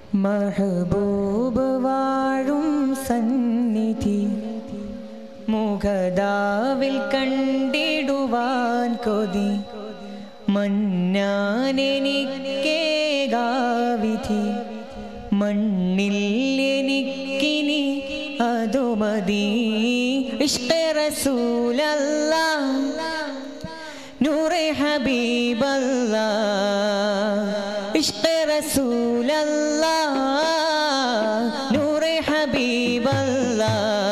മഹബൂബ് വാഴും സന്നിധി മുഖദാവിൽ കണ്ടിടുവാൻ കൊതി മന്നാനെനിക്കേകാവിധി മണ്ണിൽ എനിക്കിനി അതു മതി ഇഷ്ട റസൂലല്ല നൂറെ ഹബീബല്ല ഇഷ്ട റസൂലല്ല നൂറെ ഹബീബല്ല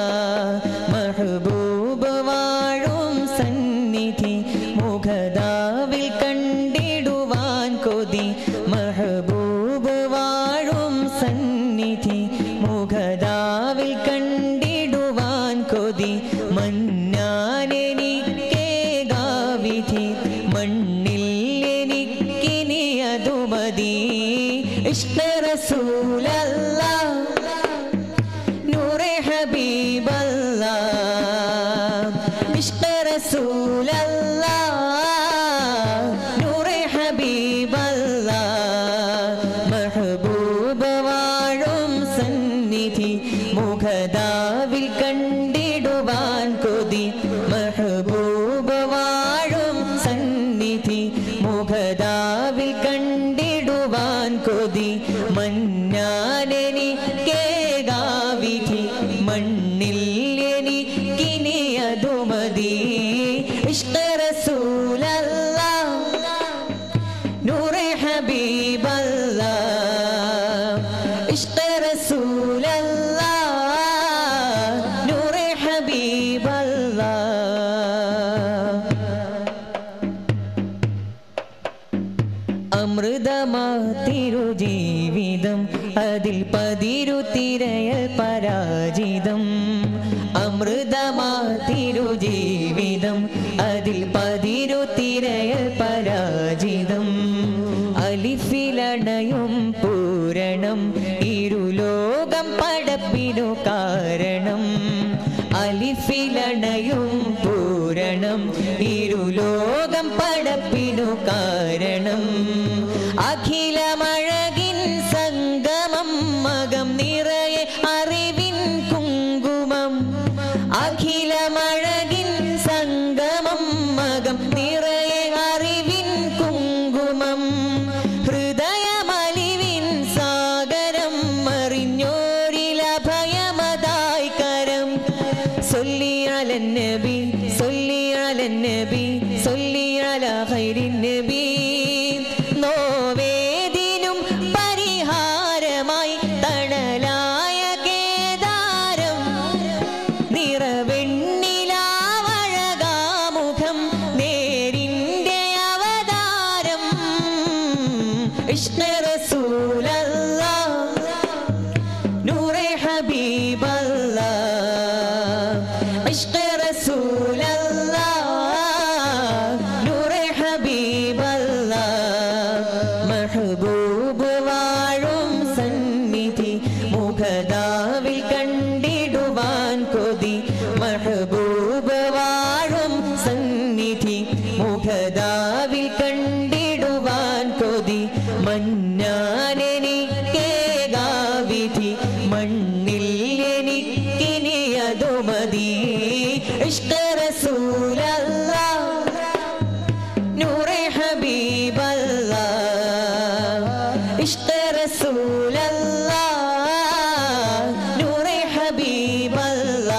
മഹബൂബ് വാഴും സന്നിധി മുഖദാവിൽ കണ്ടിടുവാൻ കൊതി മഹബൂബ് വാഴും സന്നിധി മുഖദാവിൽ കണ്ടിടുവാൻ കൊതി മന്നാനെനിക്കേകാവിധി മണ്ണിൽ എനിക്കിനി അതു മതി ഇഷ്ട റസൂലല്ല നൂറെ ഹബീബല്ല ഇഷ്ട റസൂലല്ല നൂറെ ഹബീബല്ല മഹബൂബ് വാഴും സന്നിധി മുഖദാവിൽ കണ്ടിടുവാൻ കൊതി മഹബൂബ് വാഴും സന്നിധി മുഖദാവിൽ കണ്ടിടുവാൻ കൊതി മന്നാനെനിക്കേകാവിധി മണ്ണിൽ എനിക്കിനി അതു മതി ഇഷ്ട റസൂലല്ല നൂറെ ഹബീബല്ല ഇഷ്ട റസൂലല്ല നൂറെ ഹബീബല്ല അമൃതമാതിരു ജീവിതം അതിൽ പതിരു തിരയൽ പരാജിതം അമൃതമാതിരു ജീവിതം അതിൽ പതിരു തിരയൽ പരാജിതം അലിഫിലണയും പൂരണം ഇരുലോകം പടപ്പിനു കാരണം അലിഫിലണയും പൂരണം ഇരുലോകം പടപ്പിനു കാരണം അഖിലമഴകിൻ സംഗമം മകം നിറയെ അറിവിൻ കുങ്കുമം അഖിലമഴകിൻ സംഗമം മകം നിറയെ അറിവിൻ കുങ്കുമം ഹൃദയമലിവിൻ സാഗരം അറിഞ്ഞോരിലഭയമതായി കരം സൊല്ലിയാല നബി സൊല്ലിയാല നബി സൊല്ലിയാല ഖൈരിൻ നബി നോവേദിനും പരിഹാരമായി തണലായ കേദാരം നിറവെണ്ണിലാവഴകാമുഖം നേരിൻ്റെ അവതാരം ഇഷ്ട റസൂലല്ല നൂറെ ഹബീബല്ല ഇഷ്ട റസൂലല്ല നൂറെ ഹബീബല്ല മഹബൂബ് വാഴും സന്നിധി മുഖദാവിൽ കണ്ടിടുവാൻ കൊതി മഹബൂബ് വാഴും സന്നിധി മുഖദാവിൽ കണ്ടിടുവാൻ കൊതി മന്നാനെനിക്കേകാവിധി മണ്ണിൽ എനിക്കിനി അതു മതി ഇഷ്ട റസൂലല്ല നൂറെ ഹബീബല്ല ഇഷ്ട റസൂലല്ല നൂറെ ഹബീബല്ല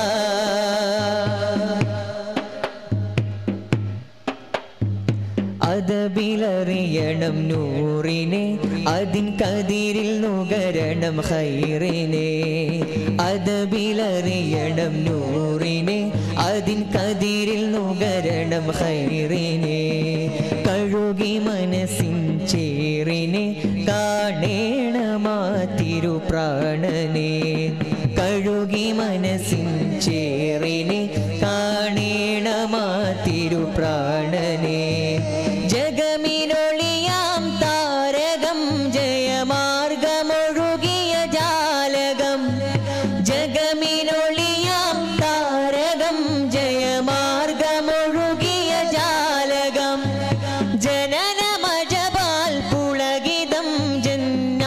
അതബിലറിയണം നൂറിനെ അതിൻ കതിരിൽ നുകരണം ഹൈറിനെ അതബിലറിയണം നൂറിനെ അതിൻ കതിരിൽ നുകരണം ഹൈറിനെ കഴുകി മനസ്സിൻ ചേറിനെ കാണേണമാ തിരുപ്രാണനെ കഴുകി മനസ്സിൻ ചേറിനെ കാണേണമാ തിരുപ്രാണനെ ജഗമിനൊളിയാം താരകം ജയമാർഗമൊഴുകിയ ജാലകം ജഗമിനൊളിയാം താരകം ജയമാർഗമൊഴുകിയ ജാലകം ജനനമജപാൽ പുളകിതം ജന്മ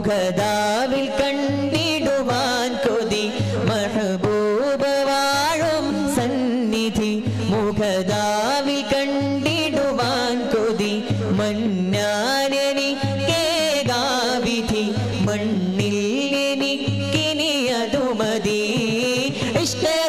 മുഖദാവിൽ കണ്ടിടുവാൻ കൊതി മഹബൂബ് വാഴും സന്നിധി മുഖദാവിൽ കണ്ടിടുവാൻ കൊതി മന്നാനനി കേകാവിധി മണ്ണിൽ എനിക്കിനി അതുമതി ഇഷ്ട